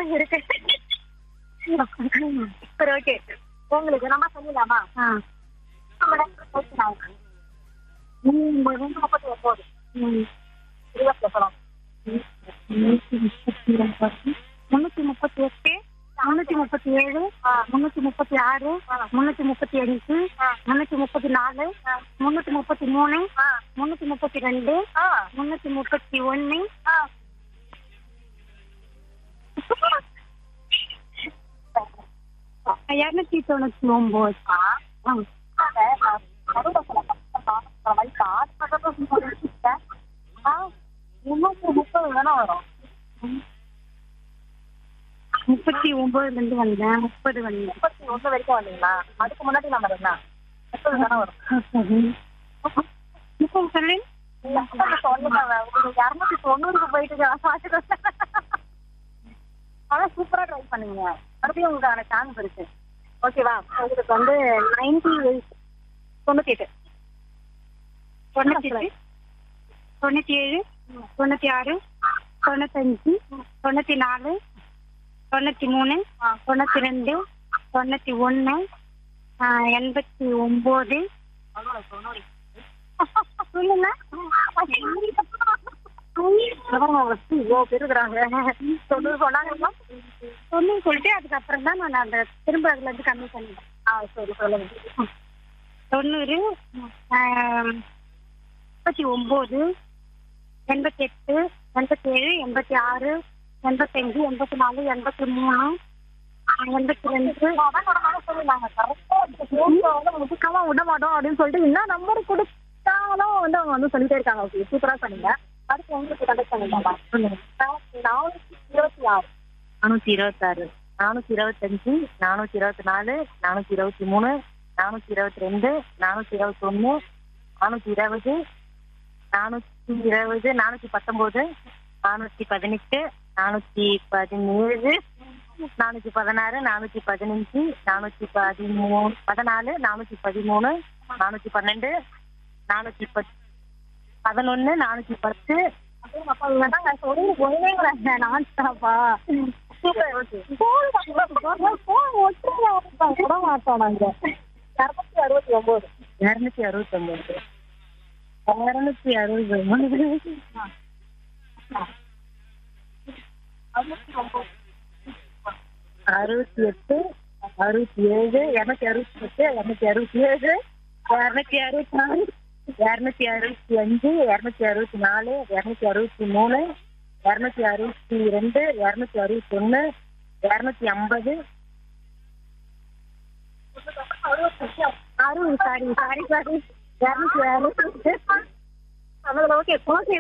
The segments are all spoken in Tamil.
ஞாபகம் இருக்கு சரி ஓகே உங்களுக்கு நம்ம சொல்லிடலாமா முப்பத்தி ஒன்பது இருபத்தி சொல்லலாம் முன்னூத்தி முப்பத்தி எட்டு முன்னூத்தி முப்பத்தி ஏழு முன்னூத்தி முப்பத்தி ஆறு முன்னூத்தி முப்பத்தி அஞ்சு முன்னூத்தி முப்பத்தி நாலு முன்னூத்தி முப்பத்தி மூணு முன்னூத்தி முப்பத்தி ரெண்டு ஆ முன்னூத்தி முப்பத்தி ஒன்னு ஆ இருநூத்தி தொண்ணூத்தி ஒன்பது ஆ முன்னூத்தி முப்பது வேணா வரும் முப்பத்தி ஒன்பதுல இருந்து வந்தேன் முப்பது வந்தேன் முப்பத்தி ஒண்ணு வரைக்கும் வந்தீங்களா அதுக்கு முன்னாடி நம்ம இருந்தா முப்பது தானே வரும் இப்போ சொல்லு இரநூத்தி தொண்ணூறுக்கு போயிட்டு அதான் சூப்பரா ட்ரை பண்ணீங்க மறுபடியும் உங்களுக்கான சான்ஸ் இருக்கு ஓகேவா உங்களுக்கு வந்து நைன்டி எயிட் தொண்ணூத்தி எட்டு தொண்ணூத்தி எட்டு தொண்ணூத்தி ஏழு தொண்ணூத்தி ஆறு தொண்ணூத்தஞ்சு தொண்ணூத்தி நாலு தொண்ணூத்தி மூணு தொண்ணூத்தி ரெண்டு தொண்ணூத்தி ஒன்னு எண்பத்தி ஒன்பது சொல்லுங்க இவ்வளோ பேர் இருக்கிறாங்க தொண்ணூறு சொன்னாங்க தொண்ணூறு சொல்லிட்டு அதுக்கப்புறம் தான் நான் அந்த திரும்ப அதுல இருந்து கம்மி பண்ணிட்டேன் ஆ சரி சொல்லுங்க தொண்ணூறு ஆஹ், முப்பத்தி ஒன்பது எண்பத்தி எட்டு எண்பத்தி ஏழு எண்பத்தி ஆறு எண்பத்தஞ்சு எண்பத்தி நாலு எண்பத்தி மூணு எண்பத்தி ரெண்டு முதுக்காம விட மாட்டோம் அப்படின்னு சொல்லிட்டு என்ன நம்பர் கொடுத்தாலும் வந்து அவங்க வந்து சொல்லிட்டே இருக்காங்க ஓகே சூப்பரா சொன்னீங்க அடுத்து உங்களுக்கு கண்டக்ட் பண்ணிடலாமா நானூத்தி இருபத்தி ஆறு நானூத்தி இருபத்தாறு நானூத்தி இருபத்தஞ்சு நானூத்தி இருபத்தி நாலு நானூத்தி இருபத்தி மூணு நானூத்தி இருபத்தி ரெண்டு நானூத்தி இருபத்தி ஒண்ணு நானூத்தி இருபது நானூத்தி இருபது நானூத்தி பத்தொன்பது நானூத்தி பதினெட்டு நானூத்தி பதினேழு நானூத்தி பதினாறு நானூத்தி பதினஞ்சு நானூத்தி பதிமூணு பதினாலு நானூத்தி பதிமூணு நானூத்தி பன்னெண்டு நானூத்தி பத் பதினொன்னு நானூத்தி பத்து அப்பா வேணாங்க சொல்லி போயினேங்களே நான் ஸ்டாப்பா சூப்பர் ஓகே கூட மாட்டோம் நாங்க இரநூத்தி அறுபத்தி ஒன்பது இருநூத்தி அறுபத்தி ஒன்பது இருநூத்தி அறுபது ஒன்பது அறுபத்தி எட்டு அறுபத்தி ஏழு இருநூத்தி அறுபத்தி எட்டு இருநூத்தி அறுபத்தி ஏழு இருநூத்தி அறுபத்தி நாலு இருநூத்தி அறுபத்தி அஞ்சு இருநூத்தி அறுபத்தி நாலு இருநூத்தி அறுபத்தி மூணு இருநூத்தி அறுபத்தி ரெண்டு இருநூத்தி அறுபத்தி ஒண்ணு இருநூத்தி ஐம்பது அறுபது சாரி சாரி சாரி இரநூத்தி அறுபத்தி அதில் ஓகே ஓகே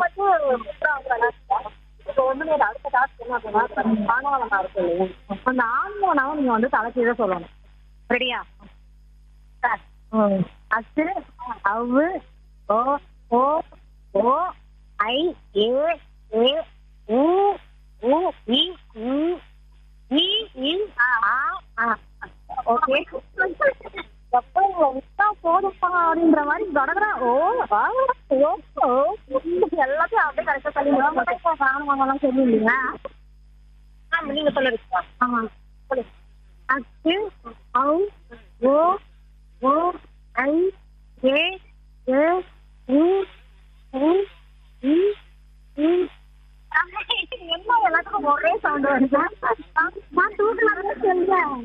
இப்போ ஒன்றுமே இல்லை அடுத்த டாஸ்க் என்ன அப்படின்னா மாணவனா இருக்கு இல்லையா அந்த ஆண்மோனாவும் நீங்கள் வந்து தலைக்கீழே சொல்லணும் ரெடியா சார் அச்சு அவ்வு ஓ ஓ ஓ ஐ ஏ ஏ உ உ இ உ இ இ ஆ ஆ ஓகே எப்போ இவங்க விட்டா போதுப்பா அப்படின்ற மாதிரி தொடங்குறா ஓ ஆ, ஓ ஓ எல்லாத்தையும் அப்படியே கரெக்டாக சொல்லி காரணமாங்கலாம் சொல்லி இல்லையா ஆ நீங்கள் சொல்லுங்க ஆமா அச்சு ஔ ஓ ஓ ஐ ஏ ஏ உ உ இ இ என்ன எல்லாத்துக்கும் ஒரே சவுண்ட் வருது நான் தூக்கலாமே சொல்றேன்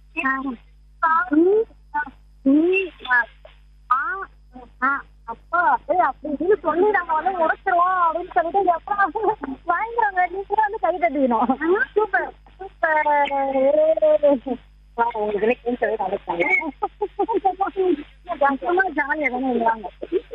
ஆ ஆ அப்பா அப்படியே அப்படி இப்படி சொல்லி நம்ம வந்து முடிச்சிருவோம் அப்படின்னு சொல்லிட்டு எப்பறம் வாங்கிடுவாங்க நீங்க வந்து கை தட்டிக்கணும் சூப்பர் சூப்பர் உங்களுக்கு கேட்கவே கிடைச்சாங்க ஜாலியாக தானே இருந்தாங்க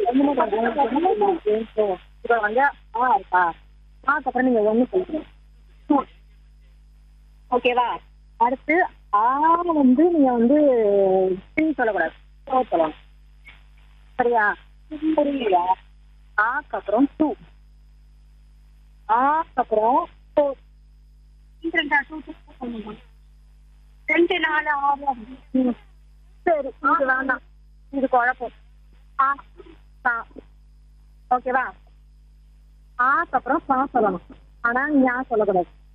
இப்போ வந்து ஆ இருக்கா அதுக்கப்புறம் நீங்க ஒன்று சொல்லுங்க ஓகேவா அடுத்து ஆ வந்து நீங்க வந்து பின் சொல்லக்கூடாது ஓ சொல்லணும் சரியா புரியல ஆக்கு அப்புறம் டூ ஆக்கு அப்புறம் four. ரெண்டா டூ ரெண்டு நாலு ஆறு ம். சரி இது வேண்டாம் இது குழப்பம் ஆ சா ஓகேவா ஆக்கு அப்புறம் சா சொல்லணும் ஆனா ஞா சொல்லக்கூடாது